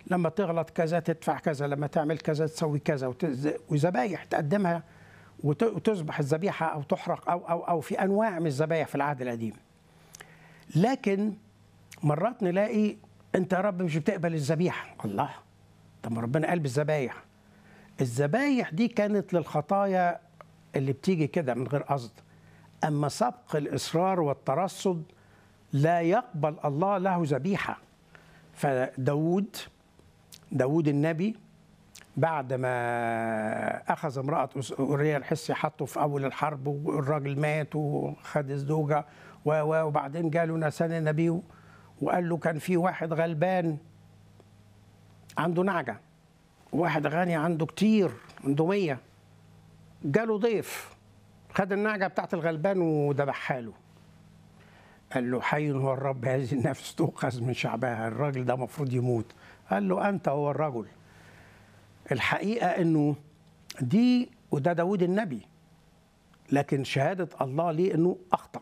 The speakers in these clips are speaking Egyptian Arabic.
لما تغلط كذا تدفع كذا لما تعمل كذا تسوي كذا وتز- وذبايح تقدمها وت- وتذبح الذبيحه او تحرق او او او في انواع من الذبايح في العهد القديم. لكن مرات نلاقي انت يا رب مش بتقبل الذبيحه الله طب ما ربنا قال بالذبايح الذبايح دي كانت للخطايا اللي بتيجي كده من غير قصد اما سبق الاصرار والترصد لا يقبل الله له ذبيحه فداود داود النبي بعد ما اخذ امراه اوريا الحسي حطه في اول الحرب والراجل مات وخد الزوجه و- و- وبعدين جاله ناسان النبي وقال له كان في واحد غلبان عنده نعجه واحد غني عنده كتير عنده مية جاله ضيف خد النعجه بتاعت الغلبان وذبحها له قال له حي هو الرب هذه النفس تؤخذ من شعبها الراجل ده المفروض يموت قال له انت هو الرجل الحقيقه انه دي وده داود النبي لكن شهاده الله ليه انه اخطا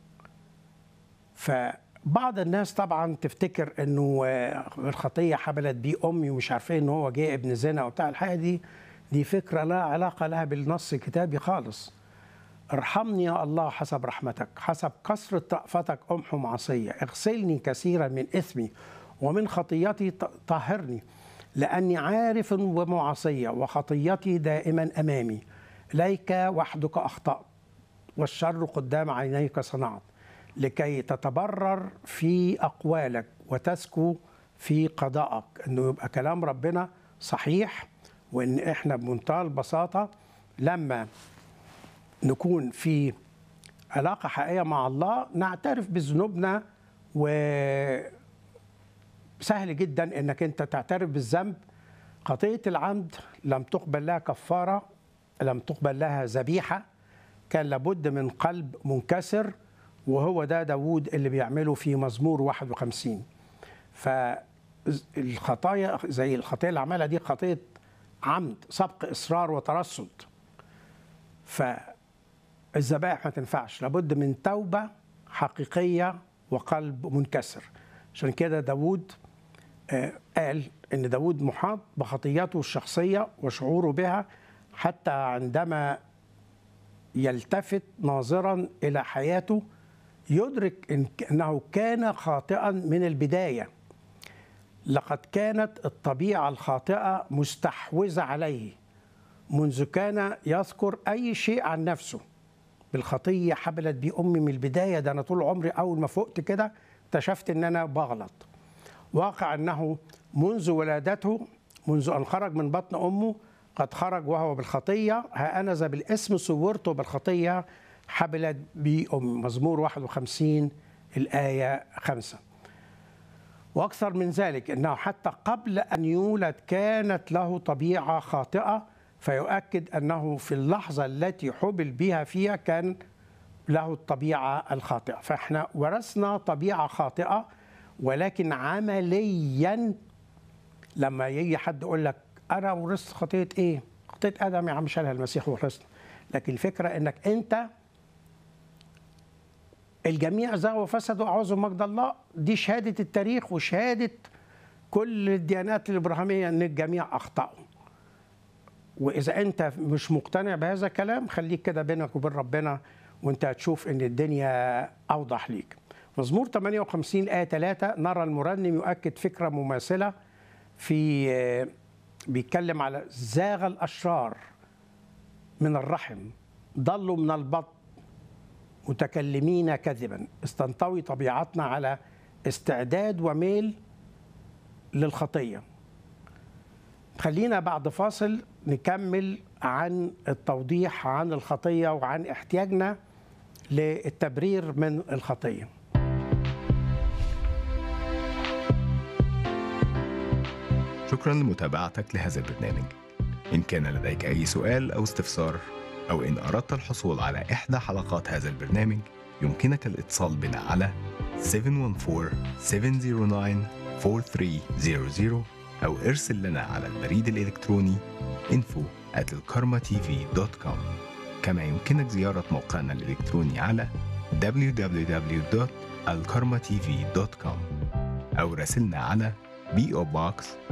فبعض الناس طبعا تفتكر انه آه، الخطيه حبلت بيه امي ومش عارفين ان هو جه ابن زنا وبتاع الحقيقه دي دي فكره لا علاقه لها بالنص الكتابي خالص ارحمني يا الله حسب رحمتك حسب كثرة رأفتك أمحو معصية اغسلني كثيرا من إثمي ومن خطيتي ط- طهرني لأني عارف ومعصية وخطيتي دائما أمامي إليك وحدك أخطأت والشر قدام عينيك صنعت لكي تتبرر في أقوالك وتسكو في قضائك أنه يبقى كلام ربنا صحيح وأن إحنا بمنتهى البساطة لما نكون في علاقة حقيقية مع الله نعترف بذنوبنا وسهل جدا انك انت تعترف بالذنب خطية العمد لم تقبل لها كفارة لم تقبل لها ذبيحة كان لابد من قلب منكسر وهو ده داوود اللي بيعمله في مزمور 51 فالخطايا زي الخطية اللي عملها دي خطية عمد سبق إصرار وترصد فالذبائح ما تنفعش لابد من توبة حقيقية وقلب منكسر عشان كده داود آه، قال ان داود محاط بخطياته الشخصية وشعوره بها حتى عندما يلتفت ناظرا إلى حياته يدرك إن- أنه كان خاطئا من البداية لقد كانت الطبيعة الخاطئة مستحوذة عليه منذ كان يذكر أي شيء عن نفسه بالخطية حبلت بي أمي من البداية ده أنا طول عمري أول ما فقت كده اكتشفت إن أنا بغلط واقع أنه منذ ولادته منذ أن خرج من بطن أمه قد خرج وهو بالخطية ها أنا ذا بالاسم صورته بالخطية حبلت بي أمي مزمور 51 الآية 5 واكثر من ذلك انه حتى قبل ان يولد كانت له طبيعه خاطئه فيؤكد انه في اللحظه التي حبل بها فيها كان له الطبيعه الخاطئه فاحنا ورثنا طبيعه خاطئه ولكن عمليا لما يجي حد يقول لك انا ورثت خطيه ايه؟ خطيه ادم يا عم شالها المسيح ورثنا لكن الفكره انك انت الجميع زاغوا وفسدوا اعوذ مجد الله دي شهاده التاريخ وشهاده كل الديانات الابراهيميه ان الجميع اخطاوا واذا انت مش مقتنع بهذا الكلام خليك كده بينك وبين ربنا وانت هتشوف ان الدنيا اوضح ليك مزمور 58 ايه 3 نرى المرنم يؤكد فكره مماثله في آه، بيتكلم على زاغ الاشرار من الرحم ضلوا من البطن متكلمين كذبا استنطوي طبيعتنا على استعداد وميل للخطيه خلينا بعد فاصل نكمل عن التوضيح عن الخطيه وعن احتياجنا للتبرير من الخطيه شكرا لمتابعتك لهذا البرنامج إن كان لديك أي سؤال أو استفسار أو إن أردت الحصول على إحدى حلقات هذا البرنامج يمكنك الاتصال بنا على 714-709-4300 أو ارسل لنا على البريد الإلكتروني info at الكارما كما يمكنك زيارة موقعنا الإلكتروني على www.alkarmatv.com أو راسلنا على PO Box